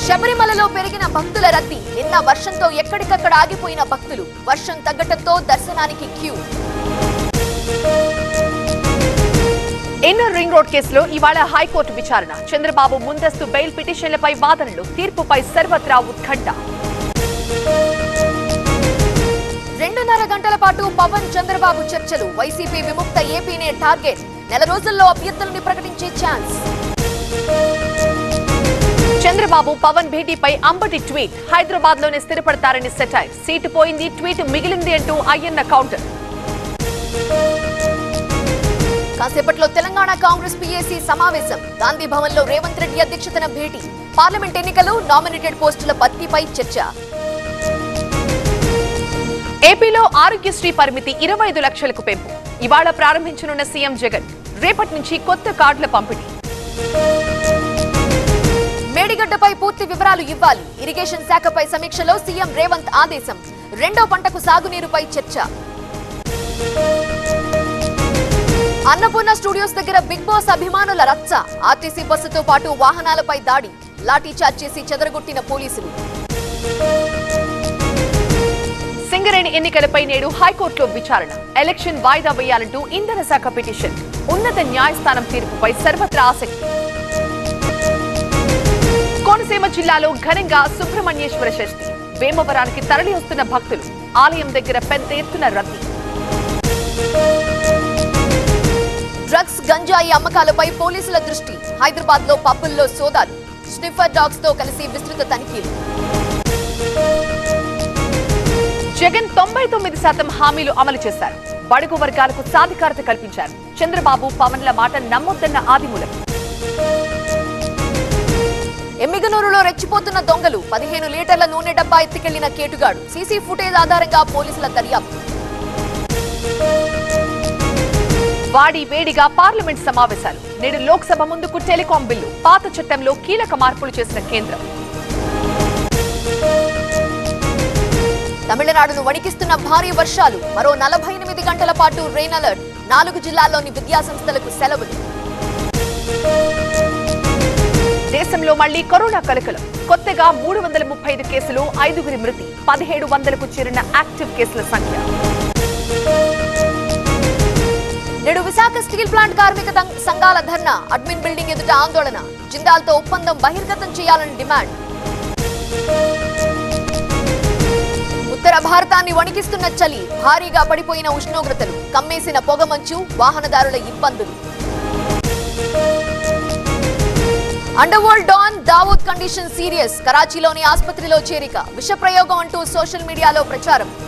శబరిమలలో పెరిగిన భక్తుల రద్దీ నిన్న వర్షంతో ఎక్కడికక్కడ ఆగిపోయిన భక్తులు వర్షం తగ్గటంతో దర్శనానికి క్యూ ఇన్నర్ రింగ్ రోడ్ కేసులో ఇవాళ హైకోర్టు విచారణ చంద్రబాబు ముందస్తు బెయిల్ పిటిషన్లపై వాదనలు తీర్పుపై సర్వత్రా ఉత్కంఠ రెండున్నర గంటల పాటు పవన్ చంద్రబాబు చర్చలు వైసీపీ విముక్త ఏపీనే టార్గెట్ నెల రోజుల్లో అభ్యర్థులను ప్రకటించే ఛాన్స్ చంద్రబాబు పవన్ భేటీపై అంబటి ట్వీట్ హైదరాబాద్ లోనే స్థిరపడతారని సెటైర్ సీటు పోయింది ట్వీట్ మిగిలింది అంటూ అయ్యన్న కౌంటర్ కాసేపట్లో తెలంగాణ కాంగ్రెస్ పీఏసీ సమావేశం గాంధీ భవన్ లో రేవంత్ రెడ్డి అధ్యక్షతన భేటీ పార్లమెంట్ ఎన్నికలు నామినేటెడ్ పోస్టుల భర్తీపై చర్చ ఏపీలో ఆరోగ్యశ్రీ పరిమితి ఇరవై ఐదు లక్షలకు పెంపు ఇవాళ ప్రారంభించనున్న సీఎం జగన్ రేపటి నుంచి కొత్త కార్డుల పంపిణీ మేడిగడ్డపై పూర్తి వివరాలు ఇవ్వాలి ఇరిగేషన్ శాఖపై సమీక్షలో సీఎం రేవంత్ ఆదేశం రెండో పంటకు సాగునీరుపై చర్చ అన్నపూర్ణ స్టూడియోస్ దగ్గర బిగ్ బాస్ అభిమానుల రచ్చ ఆర్టీసీ బస్సుతో పాటు వాహనాలపై దాడి లాఠీచార్జ్ చేసి చెదరగొట్టిన పోలీసులు సింగరేణి ఎన్నికలపై నేడు హైకోర్టులో విచారణ ఎలక్షన్ వాయిదా వేయాలంటూ ఇంధన శాఖ పిటిషన్ ఉన్నత న్యాయస్థానం తీర్పుపై సర్వత్రా ఆసక్తి కోనసీమ జిల్లాలో ఘనంగా సుబ్రహ్మణ్యేశ్వర షష్ఠి వేమవరానికి తరలి వస్తున్న భక్తులు ఆలయం దగ్గర పెద్ద ఎత్తున రద్దీ డ్రగ్స్ గంజాయి అమ్మకాలపై పోలీసుల దృష్టి హైదరాబాద్ లో పబ్బుల్లో సోదాలు స్నిఫర్ డాగ్స్ తో కలిసి విస్తృత తనిఖీలు జగన్ తొంభై తొమ్మిది శాతం హామీలు అమలు చేశారు బడుగు వర్గాలకు సాధికారత కల్పించారు చంద్రబాబు పవన్ల మాట నమ్మొద్దన్న ఆదిమూలం ఎమ్మిగనూరులో రెచ్చిపోతున్న దొంగలు పదిహేను లీటర్ల నూనె డబ్బా ఎత్తుకెళ్లిన కేటుగాడు సీసీ ఫుటేజ్ ఆధారంగా పోలీసుల దర్యాప్తు వాడి వేడిగా పార్లమెంట్ సమావేశాలు నేడు లోక్సభ ముందుకు టెలికాం బిల్లు పాత చట్టంలో కీలక మార్పులు చేసిన కేంద్రం తమిళనాడును వణికిస్తున్న భారీ వర్షాలు మరో నలభై ఎనిమిది గంటల పాటు రెయిన్ అలర్ట్ నాలుగు జిల్లాల్లోని విద్యాసంస్థలకు సెలవులు దేశంలో మళ్లీ కరోనా కలకలం కొత్తగా మూడు వందల ముప్పై ఐదు కేసులు ఐదుగురి మృతి పదిహేడు వందలకు చేరిన యాక్టివ్ కేసుల సంఖ్య నేడు విశాఖ స్టీల్ ప్లాంట్ కార్మిక తం- సంఘాల ధర్నా అడ్మిన్ బిల్డింగ్ ఎదుట ఆందోళన జిందాల్తో ఒప్పందం బహిర్గతం చేయాలని డిమాండ్ ఉత్తర భారతాన్ని వణికిస్తున్న చలి భారీగా పడిపోయిన ఉష్ణోగ్రతలు కమ్మేసిన పొగమంచు వాహనదారుల ఇబ్బందులు under world don Dawood condition serious కరాచీలోని ఆసుపత్రిలో చేరిక విష ప్రయోగం అంటూ సోషల్ మీడియాలో ప్రచారం